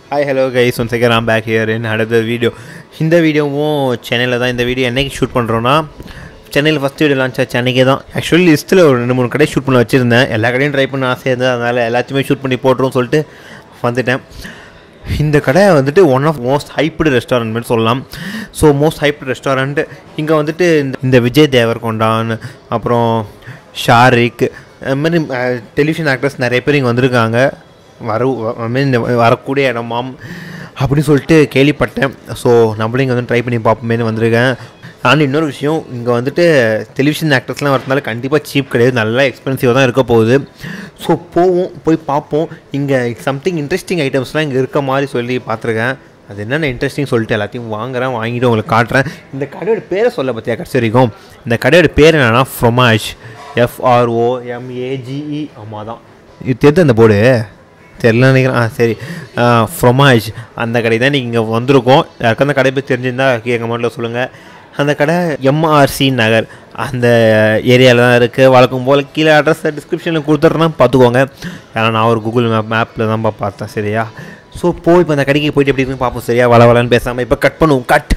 Hi hello guys one second am back here in அடுத்த video இந்த வீடியோவும் சென்னையில் தான் இந்த வீடியோ என்னைக்கு ஷூட் பண்ணுறோன்னா சென்னையில் ஃபஸ்ட் வீடியோ லான்ச் ஆச்சு அன்றைக்கே தான் ஆக்சுவலி லிஸ்ட்டில் ஒரு ரெண்டு மூணு கடை ஷூட் பண்ண வச்சுருந்தேன் எல்லா கடையும் ட்ரை பண்ண ஆசையாக இருந்தது அதனால் எல்லாத்தையுமே ஷூட் பண்ணி போட்டுரும் சொல்லிட்டு வந்துட்டேன் இந்த கடை வந்துட்டு one of most hyped restaurant சொல்லலாம் ஸோ மோஸ்ட் ஹைப்டு ரெஸ்டாரண்ட் இங்கே வந்துட்டு இந்த- இந்த விஜய் தேவர்கொண்டான் அப்புறம் ஷாரிக் அது மாதிரி டெலிவிஷன் ஆக்டர்ஸ் நிறைய பேர் இங்கே வந்திருக்காங்க வர ஐ மீன் வரக்கூடிய இடமாம் அப்படின்னு சொல்லிட்டு கேள்விப்பட்டேன் ஸோ நம்மளும் இங்கே வந்து ட்ரை பண்ணி பார்ப்போமேனு வந்திருக்கேன் ஆனால் இன்னொரு விஷயம் இங்கே வந்துட்டு டெலிவிஷன் ஆக்டர்ஸ்லாம் வரதுனால கண்டிப்பாக சீப் கிடையாது நல்லா எக்ஸ்பென்சிவாக தான் இருக்க போகுது ஸோ போவோம் போய் பார்ப்போம் இங்கே சம்திங் இன்ட்ரெஸ்டிங் ஐட்டம்ஸ்லாம் இங்கே இருக்க மாதிரி சொல்லி பார்த்துருக்கேன் அது என்னென்ன இன்ட்ரெஸ்டிங் சொல்லிட்டு எல்லாத்தையும் வாங்குறேன் வாங்கிட்டு உங்களுக்கு காட்டுறேன் இந்த கடையோட பேரை சொல்ல பார்த்தியா கடைசி வரைக்கும் இந்த கடையோட பேர் என்னன்னா ஃப்ரொமாஷ் எஃப்ஆர்ஓ எம்ஏஜிஇ ஆமாம் தான் இது தெரியுது அந்த போர்டு தெரியல நினைக்கிறேன் ஆ சரி ஃப்ரொமாஜ் அந்த கடை தான் நீங்கள் இங்கே வந்திருக்கோம் யாருக்கும் அந்த கடை போய் தெரிஞ்சிருந்தா கீழே கமெண்ட்டில் சொல்லுங்கள் அந்த கடை எம்ஆர்சி நகர் அந்த ஏரியாவில் தான் இருக்குது வழக்கம் போல் கீழே அட்ரஸை டிஸ்கிரிப்ஷனில் கொடுத்துட்றேன் பார்த்துக்கோங்க ஏன்னா நான் ஒரு கூகுள் மேப் மேப்பில் தான் பார்த்தேன் சரியா ஸோ போய் இப்போ அந்த கடைக்கு போயிட்டு எப்படி இருக்குன்னு பார்ப்போம் சரியா வள வளன்னு பேசாமல் இப்போ கட் பண்ணுவோம் கட்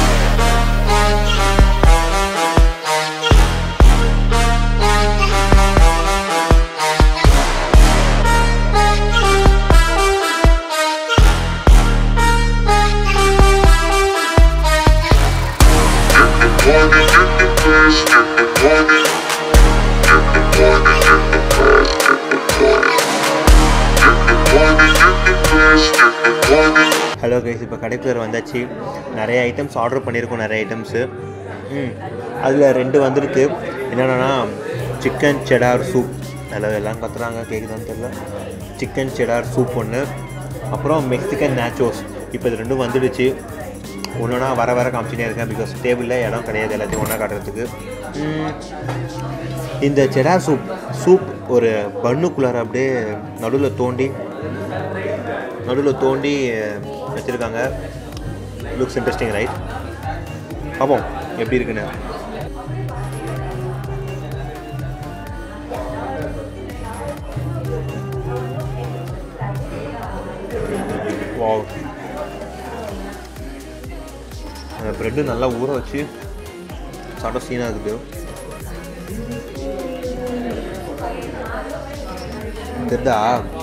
ஹலோ கைஸ் இப்போ கடைக்குள்ளே வந்தாச்சு நிறைய ஐட்டம்ஸ் ஆர்டர் பண்ணியிருக்கோம் நிறைய ஐட்டம்ஸு ம் அதில் ரெண்டு வந்திருக்கு என்னென்னா சிக்கன் செடார் சூப் அதில் எல்லாம் கத்துறாங்க கேட்குதான்னு தெரியல சிக்கன் செடார் சூப் ஒன்று அப்புறம் மெக்சிகன் நேச்சோஸ் இப்போ இது ரெண்டும் வந்துடுச்சு ஒன்றுனா வர வர காமிச்சினே இருக்கேன் பிகாஸ் டேபிளில் இடம் கிடையாது எல்லாத்தையும் ஒன்றா காட்டுறதுக்கு ம், இந்த செடார் சூப் சூப் ஒரு பண்ணுக்குள்ளார அப்படியே நடுவில் தோண்டி நடுவில் தோண்டி வச்சுருக்காங்க லுக்ஸ் இன்ட்ரெஸ்டிங் ரைட் பார்ப்போம் எப்படி இருக்குன்னு வாவ் அந்த ப்ரெட்டு நல்லா ஊற வச்சு சாப்பிட்டா சீனாக இருக்குது தெரிதா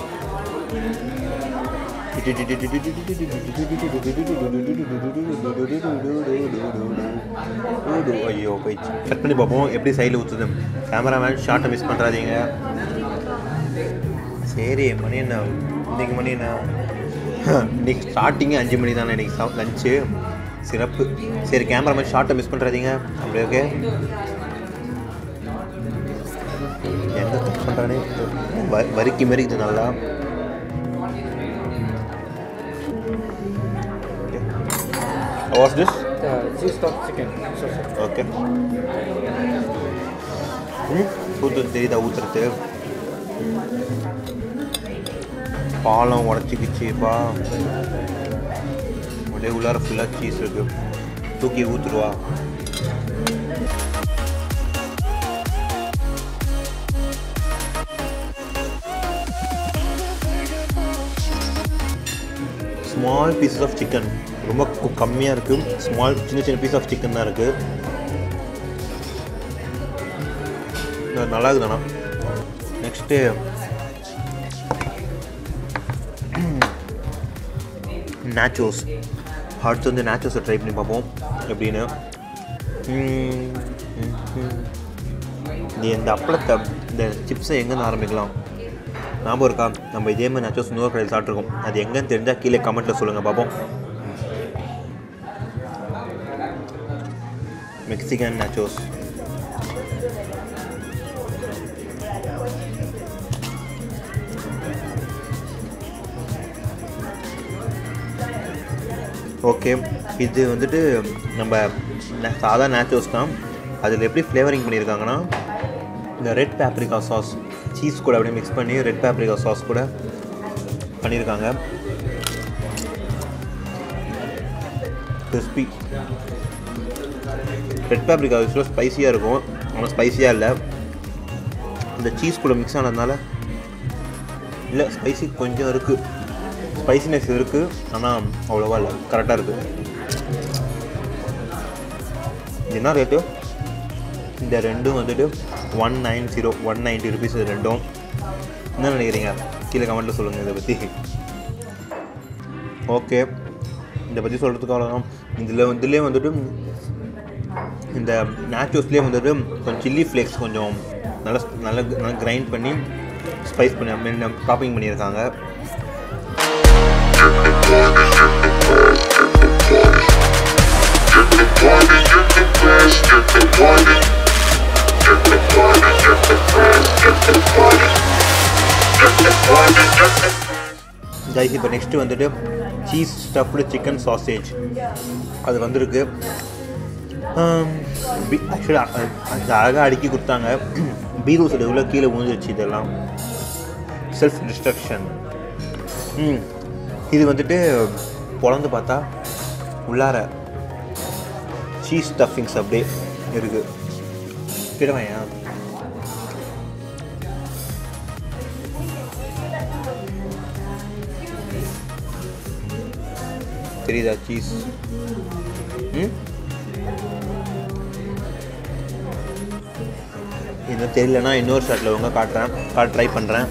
ஐயோ போயிடுச்சு கட் பண்ணி பார்ப்போம் எப்படி சைடில் ஊற்றுது கேமராமேன் ஷார்ட்டை மிஸ் பண்ணுறாதீங்க சரி மணி என்ன இன்னைக்கு மணி என்ன இன்னைக்கு ஸ்டார்டிங்கே அஞ்சு மணி தானே இன்னைக்கு சா லஞ்சு சிறப்பு சரி கேமராமேன் ஷார்ட்டை மிஸ் பண்ணுறாதீங்க அப்படி ஓகே எங்கே கட் பண்ணுறானே வ வரிக்கி மறிக்குது நல்லா what's this Uh, cheese stop chicken. So, so. Okay hmm ஊற்றுறது தெரியுதா ஊற்றுறது பாலம் உடச்சிக்கிச்சுப்பா அப்படியே உள்ளார ஃபுல்லாக சீஸ் இருக்கு தூக்கி ஊற்றுருவா ஸ்மால் பீசஸ் ஆஃப் சிக்கன் ரொம்ப கு- கம்மியாக இருக்குது ஸ்மால் சின்ன சின்ன பீஸ் ஆஃப் சிக்கன் தான் இருக்குது நல்லா இருக்குது ஆனால் நெக்ஸ்ட்டு நேச்சோஸ் அடுத்து வந்து நேச்சோஸை ட்ரை பண்ணி பார்ப்போம் எப்படின்னு ம், ம், ம். நீ இந்த அப்பளத்தை இந்த சிப்ஸை எங்கேருந்து ஆரம்பிக்கலாம் ஞாபகம் இருக்கா நம்ம இதே மாதிரி நேச்சோஸ் இன்னொரு கடையில் சாப்பிட்ருக்கோம் அது எங்கன்னு தெரிஞ்சால் கீழே கமெண்ட்டில் சொல்லுங்கள் பார்ப்போம் மெக்சிகன் நேச்சோஸ் ஓகே இது வந்துட்டு நம்ம ந- சாதா நேச்சோஸ் தான் அதில் எப்படி ஃப்ளேவரிங் பண்ணியிருக்காங்கன்னா இந்த ரெட் பேப்ரிகா சாஸ் சீஸ் கூட அப்படியே மிக்ஸ் பண்ணி ரெட் பேப்ரிகா சாஸ் கூட பண்ணியிருக்காங்க கிறிஸ்பி ரெட் பேப்ரிகா யூஸ்வலாக ஸ்பைசியாக இருக்கும் ஆனால் ஸ்பைசியாக இல்லை இந்த சீஸ் கூட மிக்ஸ் ஆனதுனால இல்லை ஸ்பைசி கொஞ்சம் இருக்குது ஸ்பைசினஸ் இருக்குது ஆனால் அவ்வளோவா இல்லை கரெக்டாக இருக்குது என்ன ரேட்டு இந்த ரெண்டும் வந்துட்டு one nine zero one ninety rupees இது ரெண்டும் என்ன நினைக்கிறீங்க கீழே கமெண்ட்டில் சொல்லுங்கள் இதை பற்றி ஓகே இதை பற்றி சொல்கிறதுக்கு அவ்வளோதான் இதில் இதுலேயே வந்துட்டு இந்த நேச்சுரல்ஸ்லேயே வந்துட்டு கொஞ்சம் சில்லி ஃப்ளேக்ஸ் கொஞ்சம் நல்லா நல்லா நல்லா கிரைண்ட் பண்ணி ஸ்பைஸ் பண்ணி டாப்பிங் பண்ணியிருக்காங்க கைஸ் இப்போ நெக்ஸ்ட்டு வந்துட்டு சீஸ் ஸ்டஃப்டு சிக்கன் சாசேஜ் அது வந்திருக்கு ஆக்சுவலாக அது அழகாக அடுக்கி கொடுத்தாங்க பீரோ சைடு உள்ள கீழே விழுந்துருச்சு இதெல்லாம் செல்ஃப் டிஸ்ட்ரக்ஷன் ம் இது வந்துட்டு பொழந்து பார்த்தா உள்ளார சீஸ் ஸ்டஃபிங்ஸ் அப்படியே இருக்குது கிடமையா தெரியுதா சீஸ் ம் இன்னும் தெரியலனா இன்னொரு ஷாட்டில் உங்க காட்டுறேன் காட்டு ட்ரை பண்ணுறேன்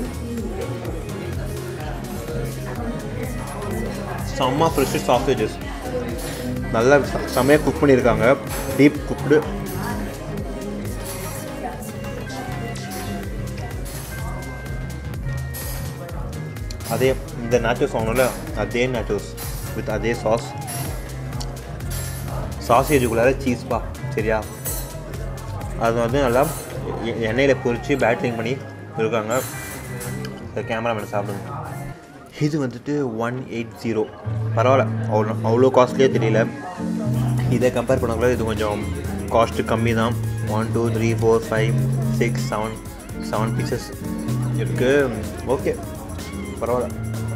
செம்ம ஃப்ரெஷ்ஷு சாசேஜஸ் நல்லா செ- செம்மையாக குக் பண்ணியிருக்காங்க டீப் குக்டு அதே இந்த நாச்சோஸ் வாங்கணும்ல அதே நாச்சோஸ் வித் அதே சாஸ் சாசேஜுக்குள்ளார சீஸ்பா சரியா அது வந்து நல்லா எ- எண்ணெயில் பொரித்து பேட்டரிங் பண்ணி இருக்காங்க கேமராமேன் சாப்பிடுங்க இது வந்துட்டு ஒன் எயிட் ஜீரோ பரவாயில்ல அவ்வளோ அவ்வளோ காஸ்ட்லியே தெரியல இதை கம்பேர் பண்ணக்குள்ள இது கொஞ்சம் காஸ்ட்டு கம்மி தான் one two three four five six seven seven pieces இருக்குது ஓகே பரவாயில்ல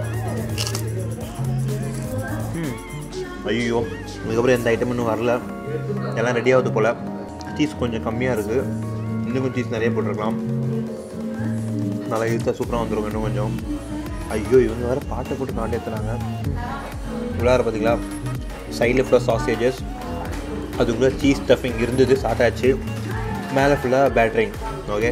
ம் ஐயோ இதுக்கப்புறம் எந்த ஐட்டம் இன்னும் வரல எல்லாம் ரெடி ஆகுது போல் சீஸ் கொஞ்சம் கம்மியாக இருக்குது இன்னும் கொஞ்சம் சீஸ் நிறைய போட்டிருக்கலாம் நல்லா இழுத்தா சூப்பராக வந்துடும் இன்னும் கொஞ்சம் ஐயோ இவங்க வேறு பாட்டை போட்டு காட்டி ஏற்றுறாங்க உள்ளார பார்த்தீங்களா சைடில் ஃபுல்லாக சாசேஜஸ் அதுக்குள்ளே சீஸ் ஸ்டஃபிங் இருந்தது சாட்டாச்சு மேலே ஃபுல்லாக பேட்டரிங் ஓகே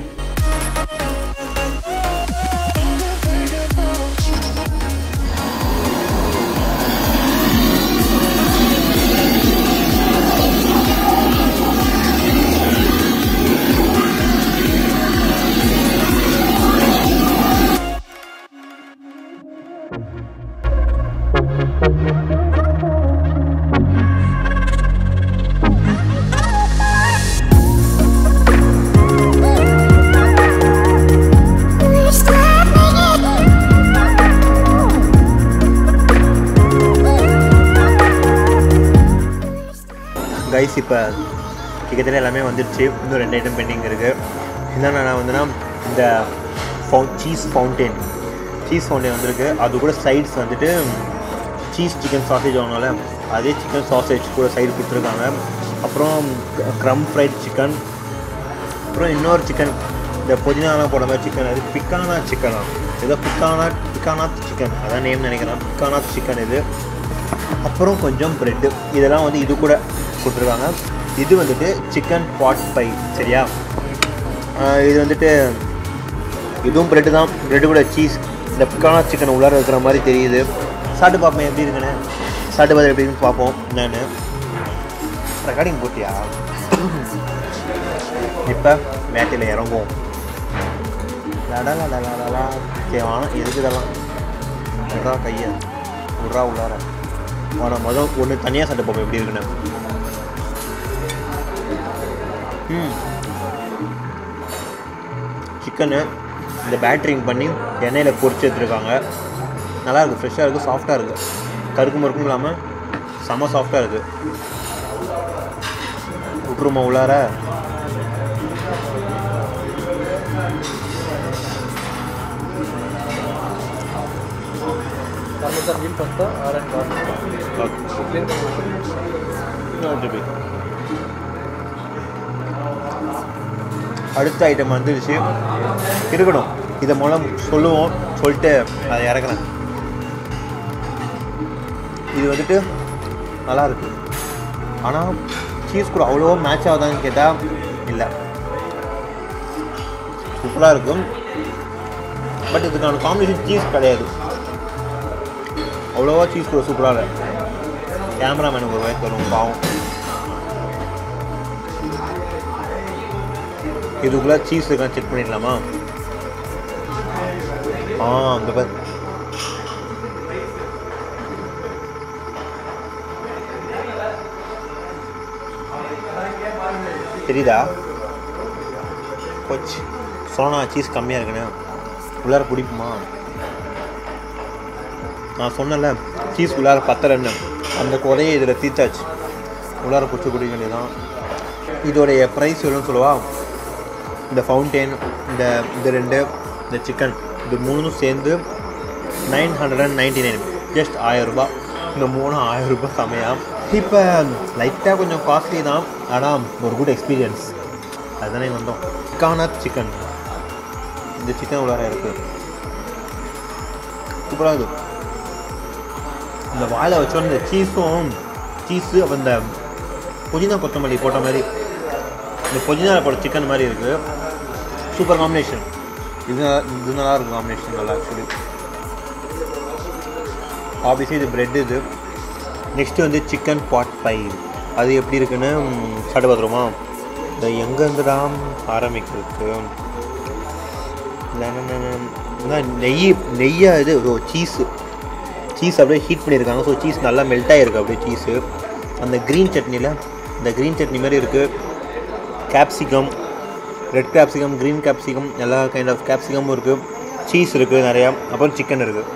கைஸ் இப்போ கிட்டத்தட்ட எல்லாமே வந்துடுச்சு இன்னும் ரெண்டு ஐட்டம் பெண்டிங் இருக்குது என்னென்னா நான் வந்துன்னா இந்த ஃபவு சீஸ் ஃபவுண்டெயின் சீஸ் ஃபவுண்டெயின் வந்திருக்கு அது கூட சைட்ஸ் வந்துட்டு சீஸ் சிக்கன் சாசேஜ் வாங்கினால அதே சிக்கன் சாசேஜ் கூட சைடு கொடுத்துருக்காங்க அப்புறம் க்ரம் ஃப்ரைட் சிக்கன் அப்புறம் இன்னொரு சிக்கன் இந்த புதினாலாம் போட மாதிரி சிக்கன் அது பிக்கானா சிக்கனா ஏதோ பிக்கானா பிக்கானாத் சிக்கன் அதான் நேம் நினைக்கிறேன் பிக்கானாத் சிக்கன் இது அப்புறம் கொஞ்சம் ப்ரெட்டு இதெல்லாம் வந்து இது கூட கொடுத்துருக்காங்க இது வந்துட்டு சிக்கன் பாட் பை சரியா ஆஹ் இது வந்துட்டு இதுவும் ப்ரெட்டு தான் ப்ரெட்டு கூட சீஸ் இந்த பிக்கானா சிக்கன் உள்ளார இருக்கிற மாதிரி தெரியுது சாப்பிட்டு பார்ப்போம் எப்படி இருக்குன்னு சாப்பிட்டு பார்த்து எப்படி இருக்குன்னு பார்ப்போம் நான் ரெக்கார்டிங் போட்டியா இப்போ வேட்டையில் இறங்குவோம் லடலடலடலா. சரி வாங்க எதுக்கு இதெல்லாம் விட்றா கையை விட்றா உள்ளார ஆனால் மொதல் ஒன்று தனியாக சட்டை பார்ப்போம் எப்படி இருக்குன்னு ம் சிக்கனு இந்த பேட்டரிங் பண்ணி எண்ணெயில் பொரிச்சு எடுத்துருக்காங்க நல்லா இருக்குது ஃப்ரெஷ்ஷாக இருக்குது சாஃப்டாக இருக்குது கருக்கு மறுக்கும் இல்லாமல் செம்ம சாஃப்டாக இருக்குது விட்ருமா உள்ளார Parmesan grill pasta, R and garlic. Clean அடுத்த ஐட்டம் வந்துருச்சு இருக்கணும் இதை மூலம் சொல்லுவோம் சொல்லிட்டு அதை இறக்குறேன் இது வந்துட்டு நல்லா இருக்கு ஆனால் சீஸ் கூட அவ்வளோவா மேட்ச் ஆகுதான்னு கேட்டால் இல்லை சூப்பராக இருக்கும் பட் இதுக்கான காம்பினேஷன் சீஸ் கிடையாது அவ்வளோவா சீஸ் கூட சூப்பராக இல்லை கேமராமேனுக்கு ஒரு வயசு வரும் பாவம் இதுக்குள்ளே சீஸ் இருக்கா செக் பண்ணிடலாமா ஆ அந்த பாரு தெரியுதா கோச் சோனா சீஸ் கம்மியாக இருக்குண்ணே உள்ளார பிடிக்குமா நான் சொன்னல சீஸ் உள்ளார பத்தலைன்னு அந்த குறையை இதில் தீர்த்தாச்சு உள்ளார பிடிச்சி குடிக்க வேண்டியதான் இதோடைய ப்ரைஸ் எவ்வளோன்னு சொல்லவா இந்த ஃபவுண்டெயின் இந்த இது ரெண்டு இந்த சிக்கன் இது மூணும் சேர்ந்து nine hundred and ninety nine just ஆயரூபா இந்த மூணு ஆயிரம் ரூபாய் செமையாக இப்போ லைட்டாக கொஞ்சம் காஸ்ட்லி தான் ஆனால் ஒரு குட் எக்ஸ்பீரியன்ஸ் அதுதானே வந்தோம் கானாத் சிக்கன் இந்த சிக்கன் உள்ளார இருக்குது சூப்பராக இருக்குது இந்த வாழை வச்சோன்னு இந்த சீஸும் சீஸு அப்புறம் இந்த புதினா கொத்தமல்லி போட்ட மாதிரி இந்த புதினா போட்ட சிக்கன் மாதிரி இருக்குது சூப்பர் காம்பினேஷன் இது இது நல்லா இருக்கும் காம்பினேஷன் நல்லா ஆக்சுவலி ஆப்வியஸ்லி இது பிரெட் இது நெக்ஸ்ட்டு வந்து சிக்கன் பாட் பை அது எப்படி இருக்குன்னு சாப்பிட்டு பார்த்துருமா இந்த எங்கேருந்துடா ஆரம்பிக்கிறதுக்கு நெய் நெய்யாக இது ஓ சீஸு சீஸ் அப்படியே ஹீட் பண்ணியிருக்காங்க ஸோ சீஸ் நல்லா மெல்ட் ஆகிருக்கு அப்படியே சீஸு அந்த க்ரீன் சட்னியில் இந்த க்ரீன் சட்னி மாதிரி இருக்குது capsicum red capsicum green capsicum எல்லா கைண்ட் ஆஃப் கேப்சிகமும் இருக்குது சீஸ் இருக்குது நிறையா அப்புறம் சிக்கன் இருக்குது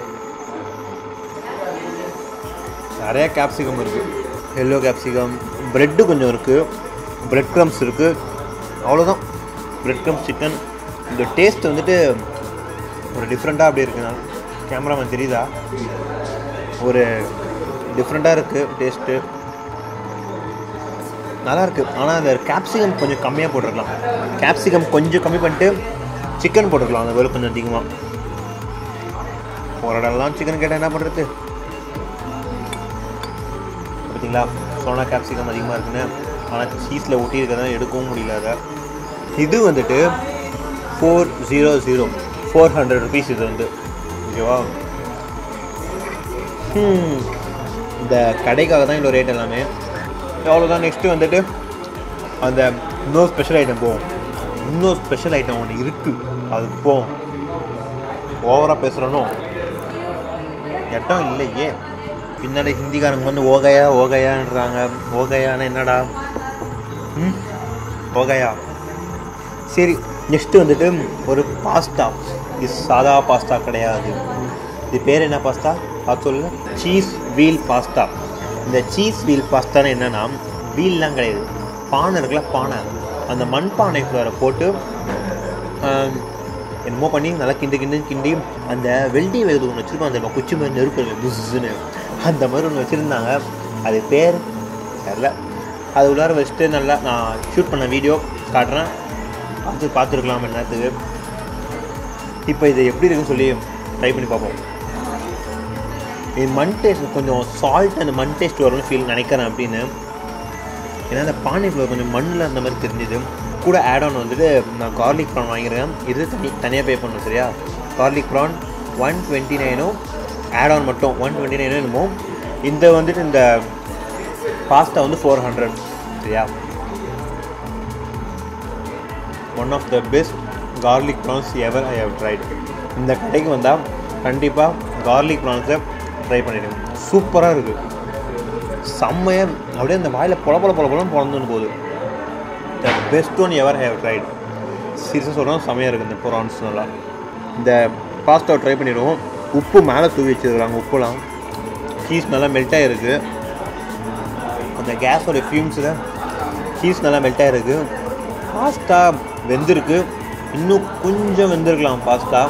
நிறையா கேப்சிகம் இருக்குது எல்லோ கேப்சிகம் ப்ரெட்டு கொஞ்சம் இருக்குது ப்ரெட் க்ரம்ஸ் இருக்குது அவ்வளோதான் ப்ரெட் க்ரம்ஸ் சிக்கன் இந்த டேஸ்ட் வந்துட்டு ஒரு டிஃப்ரெண்ட்டாக அப்படி இருக்குண்ணா கேமராமேன் தெரியுதா ஒரு டிஃப்ரெண்ட்டாக இருக்குது டேஸ்ட்டு நல்லா இருக்குது ஆனால் அந்த கேப்சிகம் கொஞ்சம் கம்மியாக போட்டிருக்கலாம் கேப்சிகம் கொஞ்சம் கம்மி பண்ணிட்டு சிக்கன் போட்டிருக்கலாம் அந்த வேலை கொஞ்சம் அதிகமாக ஒரு இடம்லாம் சிக்கன் கேட்டால் என்ன பண்ணுறது பார்த்தீங்களா சோனா கேப்சிகம் அதிகமாக இருக்குன்னு ஆனால் சீஸில் ஒட்டி இருக்கிறதா எடுக்கவும் முடியல அதை இது வந்துட்டு four zero zero four hundred rupees இது வந்து ஓகேவா ஹம், இந்த கடைக்காக தான் இந்த ரேட் எல்லாமே அவ்வளோதான் நெக்ஸ்ட்டு வந்துட்டு அந்த இன்னொரு ஸ்பெஷல் ஐட்டம் போவோம் இன்னொரு ஸ்பெஷல் ஐட்டம் ஒன்று இருக்குது அதுக்கு போவோம் ஓவராக பேசுகிறனோ இடம் இல்லையே பின்னாடி ஹிந்திக்காரங்க வந்து ஓகையா ஓகையான்றாங்க ஓகையானா என்னடா ம் ஓகையா சரி நெக்ஸ்ட்டு வந்துட்டு ஒரு பாஸ்தா இது சாதா பாஸ்தா கிடையாது இது பேர் என்ன பாஸ்தா பார்த்து சொல்லு சீஸ் வீல் பாஸ்தா இந்த சீஸ் வீல் பாஸ்தான்னு என்னென்னா வீல்லாம் கிடையாது பானை இருக்குல்ல பானை அந்த மண் பானைக்குள்ளார போட்டு ஆம், என்னமோ பண்ணி நல்லா கிண்டு கிண்டு கிண்டி அந்த வெல்டி வேது ஒன்று வச்சுருப்பாங்க அந்த குச்சி மாதிரி நெருப்பு புஸ்ஸுன்னு அந்த மாதிரி ஒன்று வச்சுருந்தாங்க அது பேர் தெரில அது உள்ளார வச்சுட்டு நல்லா நான் ஷூட் பண்ண வீடியோ காட்டுறேன் பார்த்து பார்த்துருக்கலாம் என்னத்துக்கு இப்போ இது எப்படி இருக்குன்னு சொல்லி ட்ரை பண்ணி பார்ப்போம் இது மண் டேஸ்ட் கொஞ்சம் சால்ட் அந்த மண் டேஸ்ட் வரும்னு ஃபீல் நினைக்கிறேன் அப்படின்னு ஏன்னா அந்த பானைக்குள்ள கொஞ்சம் மண்ணில் அந்த மாதிரி தெரிஞ்சுது கூட ஆட் ஆன் வந்துட்டு நான் கார்லிக் ப்ரான் வாங்கியிருக்கேன் இது தனி தனியாக பே பண்ணணும் சரியா கார்லிக் ப்ரான் ஒன் டுவெண்ட்டி நைனும் ஆட் ஆன் மட்டும் ஒன் டுவெண்ட்டி நைனும் என்னமோ இந்த வந்துட்டு இந்த பாஸ்தா வந்து ஃபோர் ஹண்ட்ரட் சரியா one of the best garlic prawns ever I have tried இந்த கடைக்கு வந்தால் கண்டிப்பாக கார்லிக் ப்ரான்ஸை ட்ரை பண்ணிடுங்க சூப்பராக இருக்குது செம்மையாக அப்படியே அந்த வாயில் பொல பொல பொல பொலம் பிறந்துன்னு போகுது the best one ever have tried சீரியஸாக சொல்கிறோம் செம்மையாக இருக்குது இந்த ப்ரான்ஸ் நல்லா இந்த பாஸ்தாவை ட்ரை பண்ணிடுவோம் உப்பு மேலே தூவி வச்சுருக்காங்க உப்புலாம் சீஸ் நல்லா மெல்ட் ஆகிருக்கு அந்த கேஸோட ஃபியூம்ஸில் சீஸ் நல்லா மெல்ட் ஆகிருக்கு பாஸ்தா வெந்திருக்கு இன்னும் கொஞ்சம் வெந்திருக்கலாம் பாஸ்தா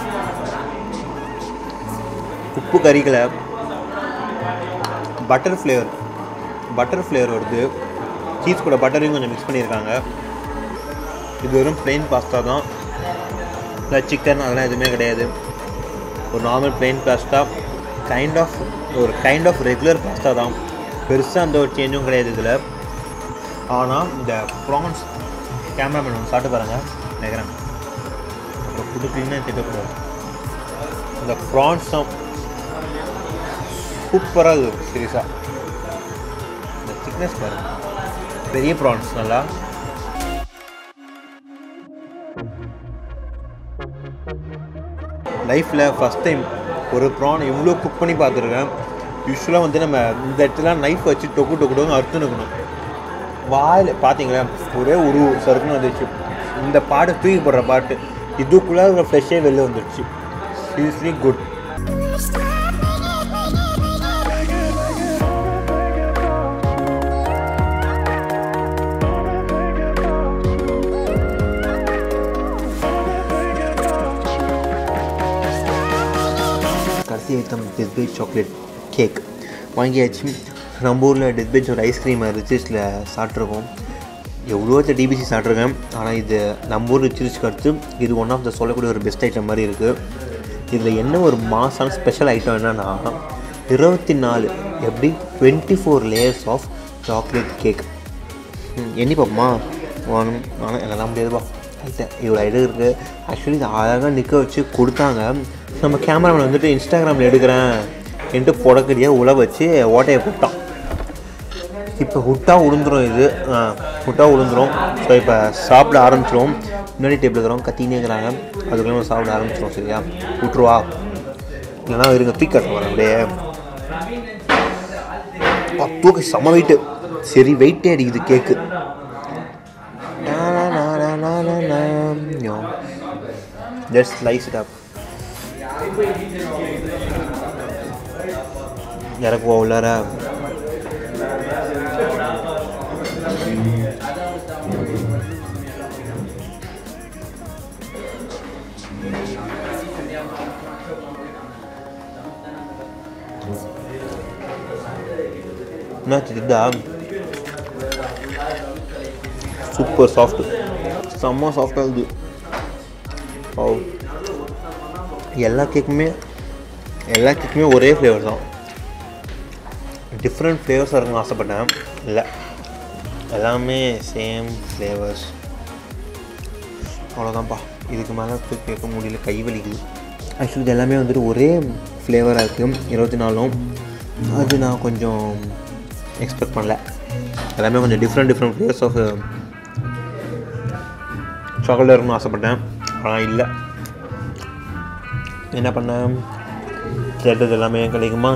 உப்பு கறிக்கலை பட்டர் ஃப்ளேவர் பட்டர் ஃப்ளேவர் வருது சீஸ் கூட பட்டரையும் கொஞ்சம் மிக்ஸ் பண்ணியிருக்காங்க இது வெறும் plain பாஸ்தா தான் இல்லை சிக்கன் அதெல்லாம் எதுவுமே கிடையாது ஒரு normal plain pasta kind of ஒரு கைண்ட் ஆஃப் ரெகுலர் பாஸ்தா தான் பெருசாக அந்த ஒரு சேஞ்சும் கிடையாது இதில் ஆனால் இந்த ப்ரான்ஸ் கேமராமேன் ஒன்று சாப்பிட்டு பாருங்கள் நினைக்கிறேன் அப்போ புது க்ளீனாக திட்டக்கூடாது இந்த ப்ரான்ஸ் தான் சூப்பராக இருக்குது சீரியஸாக இந்த திக்னஸ் பாருங்க பெரிய ப்ரான்ஸ் நல்லா லைஃப்பில் ஃபஸ்ட் டைம் ஒரு ப்ரான் இவ்வளோ குக் பண்ணி பார்த்துருக்கேன் யூஸ்வலாக வந்து நம்ம இந்த இடத்துல நைஃப் வச்சு டொக்கு டொக்கு டொக்கு அறுத்து நிற்கணும் வாயில் பார்த்தீங்களா ஒரே ஒரு சருக்குன்னு வந்துச்சு இந்த பாட்டு தூக்கி போடுற பாட்டு இதுக்குள்ளே ஒரு ஃப்ரெஷ்ஷே வெளில வந்துடுச்சு சீரியஸ்லி குட் கடைசி ஐட்டம் டெஸ்பேஜ் சாக்லேட் கேக் வாங்கியாச்சு நம்ம ஊரில் டெஸ்பேஜ் ஒரு ஐஸ்கிரீம் ரிச்சிஸில் சாப்பிட்ருக்கோம் எவ்வளோ டிபிசி சாப்பிட்ருக்கேன் ஆனால் இது நம்ம ஊர் ரிச்சிஸ்க்கு அடுத்து இது ஒன் ஆஃப் த சொல்லக்கூடிய ஒரு பெஸ்ட் ஐட்டம் மாதிரி இருக்குது இதில் என்ன ஒரு மாசான ஸ்பெஷல் ஐட்டம் என்னென்னா இருபத்தி நாலு எப்படி twenty four layers of chocolate cake எண்ணி பார்ப்போமா ஒன் ஆனால் என்னால் முடியாதுப்பா ரைட்டு இவ்வளோ ஐடியா இருக்குது ஆக்சுவலி இது அழகாக நிற்க வச்சு கொடுத்தாங்க நம்ம கேமராமேன் வந்துட்டு இன்ஸ்டாகிராமில் எடுக்கிறேன் என்று புடக்கடியாக உழ வச்சு ஓட்டையை போட்டான் இப்போ விட்டா உளுந்துரும் இது ஆ, விட்டா உளுந்துரும் ஸோ இப்போ சாப்பிட ஆரம்பிச்சிரும் முன்னாடி டேபிள் இருக்கிறோம் கத்தினே இருக்கிறாங்க அதுக்குள்ளே நம்ம சாப்பிட ஆரம்பிச்சிரும் சரியா விட்ருவா இல்லைன்னா இருங்க தூக்கி கட்டுறோம் அப்படியே அப்பா, தூக்கு செம வெயிட்டு சரி வெயிட்டே அடிக்குது cake just slice it up இறக்குவா உள்ளார என்னாச்சு இதா சூப்பர் சாஃப்ட் செம்ம சாஃப்டாக இருக்குது ஓ எல்லா கேக்குமே எல்லா கேக்குமே ஒரே ஃப்ளேவர் தான் டிஃப்ரெண்ட் ஃப்ளேவர்ஸாக இருக்குன்னு ஆசைப்பட்டேன் இல்லை எல்லாமே சேம் ஃப்ளேவர்ஸ் அவ்வளோதான்ப்பா இதுக்கு மேலே போய் கேட்க முடியல கை வலிக்குது ஆக்சுவலி இது எல்லாமே வந்துட்டு ஒரே ஃப்ளேவராக இருக்குது இருபத்தி நாலும் அது நான் கொஞ்சம் எக்ஸ்பெக்ட் பண்ணல எல்லாமே கொஞ்சம் different different flavours of chocolate இருக்குன்னு ஆசைப்பட்டேன் ஆனால் இல்லை என்ன பண்ணேன் கேட்டது எல்லாமே கிடைக்குமா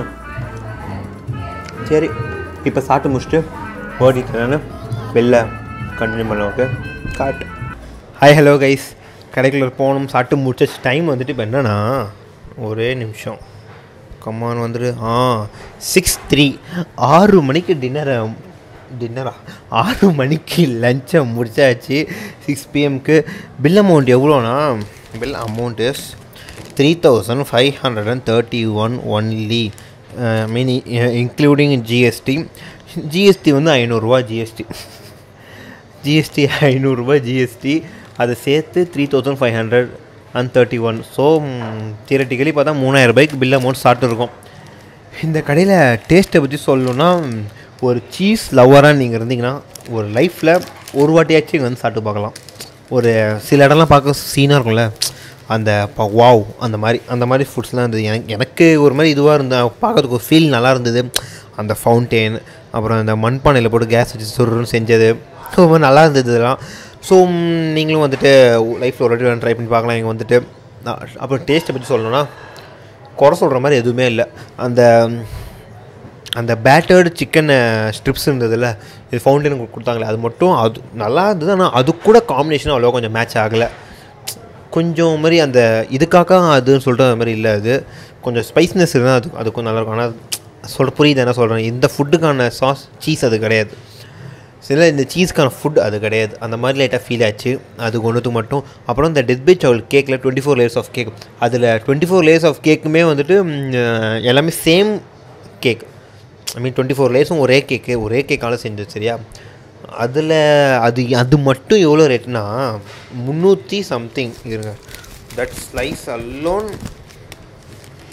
சரி இப்போ சாப்பிட்டு முடிச்சுட்டு ஓடிட்டு நான் வெளில கண்டினியூ பண்ண okay got hi hello guys கடைக்குள்ள போகணும் சாப்பிட்டு முடிச்ச டைம் வந்துட்டு இப்போ என்னன்னா ஒரே நிமிஷம் கம்மான் வந்துட்டு ஆ சிக்ஸ் த்ரீ ஆறு மணிக்கு டின்னரை டின்னரா ஆறு மணிக்கு லஞ்சை முடிச்சாச்சு சிக்ஸ் பிஎம்க்கு பில் அமௌண்ட் எவ்வளோனா bill amount is three thousand five hundred and thirty one only mean including GST GST வந்து ஐநூறுரூவா ஜிஎஸ்டி ஜிஎஸ்டி ஐநூறுரூபா ஜிஎஸ்டி அதை சேர்த்து three thousand five hundred and thirty one so theoretically பார்த்தா மூணாயிரம் ரூபாய்க்கு பில் அமௌண்ட் சாப்பிட்டுருக்கோம் இந்த கடையில் டேஸ்ட்டை பற்றி சொல்லணுன்னா ஒரு சீஸ் லவ்வராக நீங்கள் இருந்தீங்கன்னா ஒரு லைஃப்பில் ஒரு வாட்டியாச்சும் இங்கே வந்து சாப்பிட்டு பார்க்கலாம் ஒரு சில இடம்லாம் பார்க்க சீனாக இருக்கும்ல அந்த ப- வாவ் அந்த மாதிரி அந்த மாதிரி ஃபுட்ஸ்லாம் இருந்தது எனக்கு எனக்கு ஒரு மாதிரி இதுவாக இருந்த பார்க்கறதுக்கு ஒரு ஃபீல் நல்லா இருந்தது அந்த ஃபவுண்டெயின் அப்புறம் அந்த மண்பானையில் போட்டு கேஸ் வச்சு சுருன்னு செஞ்சது ஸோ ரொம்ப நல்லா இருந்தது இதெல்லாம் ஸோ நீங்களும் வந்துட்டு லைஃப்பில் ஒரு வாட்டி ட்ரை பண்ணி பார்க்கலாம் இங்கே வந்துட்டு நான் அப்புறம் டேஸ்ட்டை பற்றி சொல்லணும்னா குறை சொல்கிற மாதிரி எதுவுமே இல்லை அந்த அந்த பேட்டர்டு சிக்கன் ஸ்ட்ரிப்ஸ் இருந்ததுல இது ஃபவுண்டைன் கொடுத்தாங்களே அது மட்டும் அது நல்லா இருந்தது ஆனால் அது கூட காம்பினேஷன் அவ்வளோ கொஞ்சம் மேட்ச் ஆகலை கொஞ்சம் மாதிரி அந்த இதுக்காக அதுன்னு சொல்லிட்டு அது மாதிரி இல்லை அது கொஞ்சம் ஸ்பைஸ்னஸ் இருந்தால் அது அது கொஞ்சம் நல்லாயிருக்கும் ஆனால் சொல்ல புரியுது என்ன சொல்கிறேன் இந்த ஃபுட்டுக்கான சாஸ் சீஸ் அது கிடையாது சில இந்த சீஸ்க்கான ஃபுட் அது கிடையாது அந்த மாதிரி லைட்டாக ஃபீல் ஆச்சு அது ஒன்றுத்துக்கு மட்டும் அப்புறம் இந்த டெத் பை சவுல் கேக்கில் twenty four layers of cake அதில் டுவெண்ட்டி ஃபோர் லேயர்ஸ் ஆஃப் கேக்குமே வந்துட்டு ம், அஹ், எல்லாமே same cake I mean twenty four லேயர்ஸும் ஒரே கேக்கு ஒரே கேக்கால செஞ்சது சரியா அதில் அது அது மட்டும் எவ்வளோ ரேட்னா முந்நூற்றி சம்திங் இருங்க that slice alone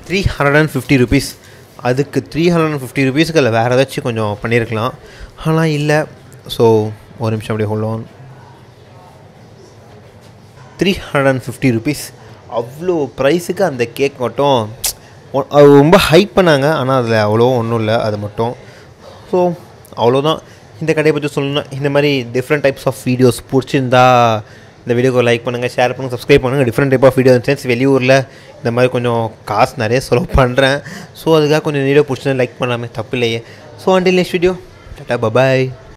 three hundred and fifty rupees அதுக்கு த்ரீ ஹண்ட்ரட் அண்ட் ஃபிஃப்டி ருபீஸ்க்கு அதில் வேறு ஏதாச்சும் கொஞ்சம் பண்ணியிருக்கலாம் ஆனால் இல்லை ஸோ ஒரு நிமிஷம் அப்படியே hold on three hundred and fifty rupees அவ்வளோ ப்ரைஸுக்கு அந்த கேக் மட்டும் ஒ- அது ரொம்ப ஹைப் பண்ணாங்க ஆனால் அதில் அவ்வளோ ஒன்றும் இல்லை அது மட்டும் ஸோ அவ்வளோதான் இந்த கடையை பற்றி சொல்லணும்னா இந்த மாதிரி டிஃப்ரெண்ட் டைப்ஸ் ஆஃப் வீடியோஸ் பிடிச்சிருந்தா இந்த வீடியோக்கு லைக் பண்ணுங்கள் ஷேர் பண்ணுங்கள் சப்ஸ்கிரைப் பண்ணுங்கள் டிஃப்ரெண்ட் டைப் ஆஃப் வீடியோ சென்ஸ் வெளியூரில் இந்த மாதிரி கொஞ்சம் காசு நிறைய செலவு பண்ணுறேன் ஸோ அதுக்காக கொஞ்சம் வீடியோ பிடிச்சிருந்தா லைக் பண்ணாமல் தப்பு இல்லையே so until next video tata bye bye